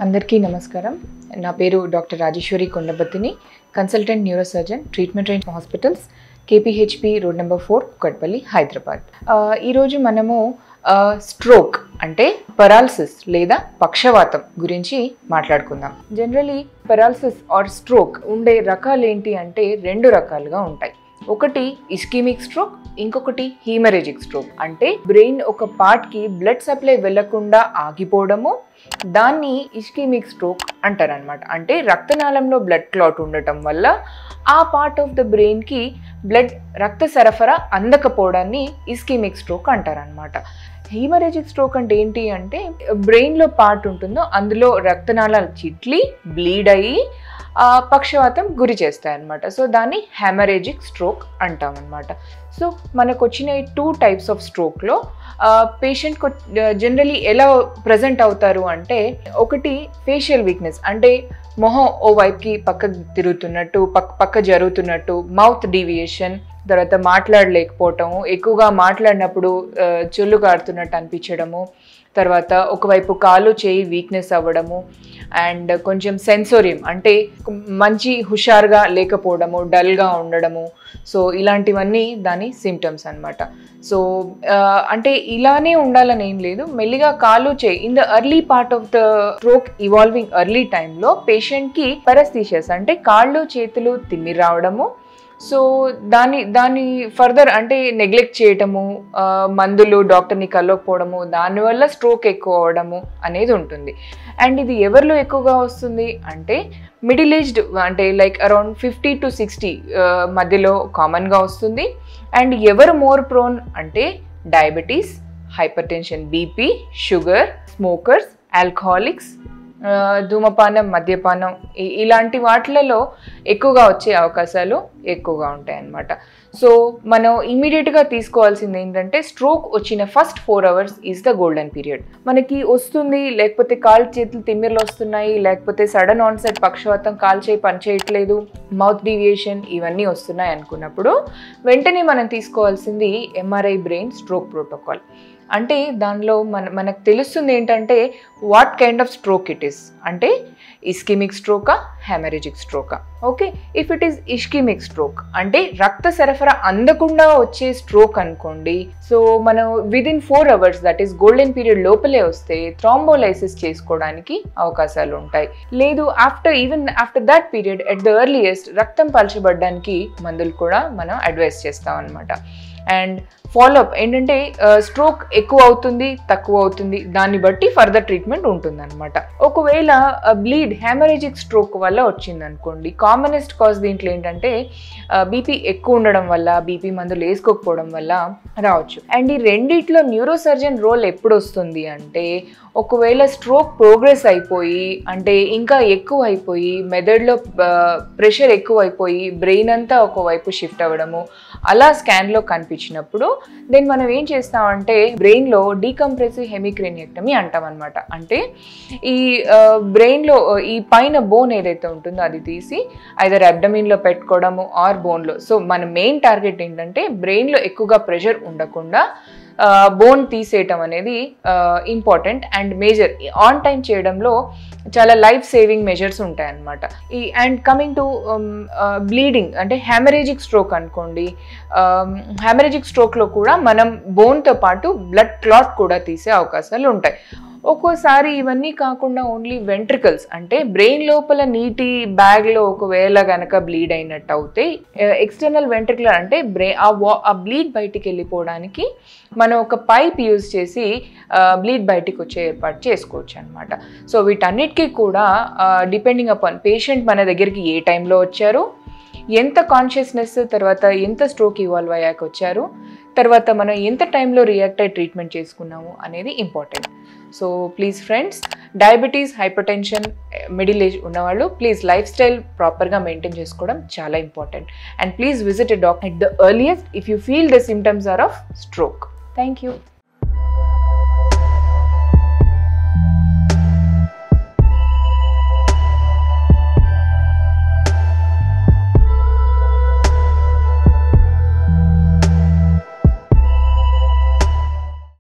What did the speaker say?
అందరికీ నమస్కారం నా పేరు doctor Rajeshwari Kondabattini consultant neurosurgeon treatment range hospitals KPHB road number four Kukatpally Hyderabad ఆ, ఈరోజు మనము స్ట్రోక్ అంటే పెరాలసిస్ లేదా పక్షవాతం గురించి మాట్లాడుకుందాం జనరలీ పెరాలసిస్ ఆర్ స్ట్రోక్ ఉండే రకాలు ఏంటి అంటే రెండు రకాలుగా ఉంటాయి ఒకటి ఇస్కీమిక్ స్ట్రోక్ ఇంకొకటి హీమరేజిక్ స్ట్రోక్ అంటే బ్రెయిన్ ఒక పార్ట్కి బ్లడ్ సప్లై వెళ్లకుండా ఆగిపోవడము దాన్ని ఇస్కీమిక్ స్ట్రోక్ అంటారనమాట అంటే రక్తనాళంలో బ్లడ్ క్లాట్ ఉండటం వల్ల ఆ పార్ట్ ఆఫ్ ద బ్రెయిన్కి బ్లడ్ రక్త సరఫరా అందకపోవడాన్ని ఇస్కీమిక్ స్ట్రోక్ అంటారనమాట హీమరేజిక్ స్ట్రోక్ అంటే ఏంటి అంటే బ్రెయిన్లో పార్ట్ ఉంటుందో అందులో రక్తనాళాలు చిట్లి బ్లీడ్ అయ్యి ఆ, పక్షవాతం గురి చేస్తాయి అనమాట సో దాన్ని హెమరేజిక్ స్ట్రోక్ అంటాం అనమాట సో మనకు వచ్చిన ఈ టూ టైప్స్ ఆఫ్ స్ట్రోక్లో పేషెంట్ జనరలీ ఎలా ప్రజెంట్ అవుతారు అంటే ఒకటి ఫేషియల్ వీక్నెస్ అంటే మొహం ఓ వైపుకి పక్క తిరుగుతున్నట్టు పక్క పక్క జరుగుతున్నట్టు మౌత్ డీవియేషన్ తర్వాత మాట్లాడలేకపోవటము ఎక్కువగా మాట్లాడినప్పుడు ఆ, చొల్లు కారుతున్నట్టు అనిపించడము తర్వాత ఒకవైపు కాలు చేయి వీక్నెస్ అవ్వడము అండ్ కొంచెం సెన్సోరియం అంటే మంచి హుషారుగా లేకపోవడము డల్గా ఉండడము సో ఇలాంటివన్నీ దాని సిమ్టమ్స్ అన్నమాట సో అంటే ఇలానే ఉండాలని ఏం లేదు మెల్లిగా కాలు చేయి in the early part of the stroke evolving early టైంలో పేషెంట్కి పెరస్థీషియస్ అంటే కాళ్ళు చేతులు తిమ్మి రావడము సో దాన్ని దాన్ని ఫర్దర్ అంటే నెగ్లెక్ట్ చేయటము ఆ, మందులు డాక్టర్ని కలవకపోవడము దానివల్ల స్ట్రోక్ ఎక్కువ అవడము అనేది ఉంటుంది అండ్ ఇది ఎవరిలో ఎక్కువగా వస్తుంది అంటే మిడిల్ ఏజ్డ్ అంటే like around fifty to sixty మధ్యలో కామన్గా వస్తుంది అండ్ ఎవరు మోర్ ప్రోన్ అంటే diabetes hypertension BP sugar smokers alcoholics ఆ, ధూమపానం మద్యపానం ఇ- ఇలాంటి వాటిలలో ఎక్కువగా వచ్చే అవకాశాలు ఎక్కువగా ఉంటాయి అన్నమాట సో మనం ఇమీడియట్గా తీసుకోవాల్సింది ఏంటంటే స్ట్రోక్ వచ్చిన first four hours is the golden period మనకి వస్తుంది లేకపోతే కాలు చేతులు తిమ్మిర్లు వస్తున్నాయి లేకపోతే సడన్ ఆన్సెట్ పక్షవాతం కాలు చేయి పనిచేయట్లేదు మౌత్ డీవియేషన్ ఇవన్నీ వస్తున్నాయి అనుకున్నప్పుడు వెంటనే మనం తీసుకోవాల్సింది ఎంఆర్ఐ బ్రెయిన్ స్ట్రోక్ ప్రోటోకాల్ అంటే దానిలో మన మనకు తెలుస్తుంది ఏంటంటే what kind of stroke it is అంటే ఇస్కిమిక్ స్ట్రోకా హెమరేజిక్ స్ట్రోకా okay if it is ischemic stroke అంటే రక్త సరఫరా అందకుండా వచ్చే స్ట్రోక్ అనుకోండి సో మనం within four hours that is golden period లోపలే వస్తే థ్రాంబోలైసిస్ చేసుకోవడానికి అవకాశాలు ఉంటాయి లేదు after even after that period at the earliest రక్తం పలచబడడానికి మందులు కూడా మనం అడ్వైస్ చేస్తాం అనమాట అండ్ ఫాలోఅప్ ఏంటంటే స్ట్రోక్ ఎక్కువ అవుతుంది తక్కువ అవుతుంది దాన్ని బట్టి ఫర్దర్ ట్రీట్మెంట్ ఉంటుంది అనమాట ఒకవేళ బ్లీడ్ హ్యామరేజిక్ స్ట్రోక్ వల్ల వచ్చింది అనుకోండి కామనెస్ట్ కాజ్ దీంట్లో ఏంటంటే బీపీ ఎక్కువ ఉండడం వల్ల బీపీ మందులు వేసుకోకపోవడం వల్ల రావచ్చు అండ్ ఈ రెండిట్లో న్యూరోసర్జన్ రోల్ ఎప్పుడు వస్తుంది అంటే ఒకవేళ స్ట్రోక్ ప్రోగ్రెస్ అయిపోయి అంటే ఇంకా ఎక్కువ అయిపోయి మెదడులో ప్రెషర్ ఎక్కువ అయిపోయి బ్రెయిన్ అంతా ఒకవైపు షిఫ్ట్ అవ్వడము అలా స్కాన్లో కనిపించినప్పుడు దెన్ మనం ఏం చేస్తామంటే బ్రెయిన్లో డీకంప్రెసివ్ హెమిక్రేనియక్టమీ అంటాం అనమాట అంటే ఈ బ్రెయిన్లో ఈ పైన బోన్ ఏదైతే ఉంటుందో అది తీసి ఐదర్ అబ్డమిన్లో పెట్టుకోవడము ఆర్ బోన్లో సో మన మెయిన్ టార్గెట్ ఏంటంటే బ్రెయిన్లో ఎక్కువగా ప్రెషర్ ఉండకుండా బోన్ తీసేయటం అనేది important and major on time చేయడంలో చాలా లైఫ్ సేవింగ్ మెజర్స్ ఉంటాయి అన్నమాట ఈ అండ్ కమింగ్ టు బ్లీడింగ్ అంటే హ్యామరేజిక్ స్ట్రోక్ అనుకోండి హ్యామరేజిక్ స్ట్రోక్లో కూడా మనం బోన్తో పాటు బ్లడ్ క్లాట్ కూడా తీసే అవకాశాలు ఉంటాయి ఒక్కోసారి ఇవన్నీ కాకుండా ఓన్లీ వెంట్రికల్స్ అంటే బ్రెయిన్ లోపల నీటి బ్యాగ్లో ఒకవేళ గనక బ్లీడ్ అయినట్టు అవుతే ఎక్స్టర్నల్ వెంట్రికులర్ అంటే బ్రెయిన్ ఆ వా ఆ బ్లీడ్ బయటికి వెళ్ళిపోవడానికి మనం ఒక పైప్ యూజ్ చేసి బ్లీడ్ బయటికి వచ్చే ఏర్పాటు చేసుకోవచ్చు అనమాట సో వీటన్నిటికీ కూడా డిపెండింగ్ అపాన్ పేషెంట్ మన దగ్గరికి ఏ టైంలో వచ్చారు ఎంత కాన్షియస్నెస్ తర్వాత ఎంత స్ట్రోక్ ఇవాల్వ్ అయ్యాక వచ్చారు తర్వాత మనం ఎంత టైంలో రియాక్ట్ అయ్యి ట్రీట్మెంట్ చేసుకున్నాము అనేది important so please friends diabetes hypertension middle age ఉన్నవాళ్ళు ప్లీజ్ లైఫ్ స్టైల్ ప్రాపర్గా మెయింటైన్ చేసుకోవడం చాలా important and please visit a doctor at the earliest if you feel the symptoms are of stroke thank you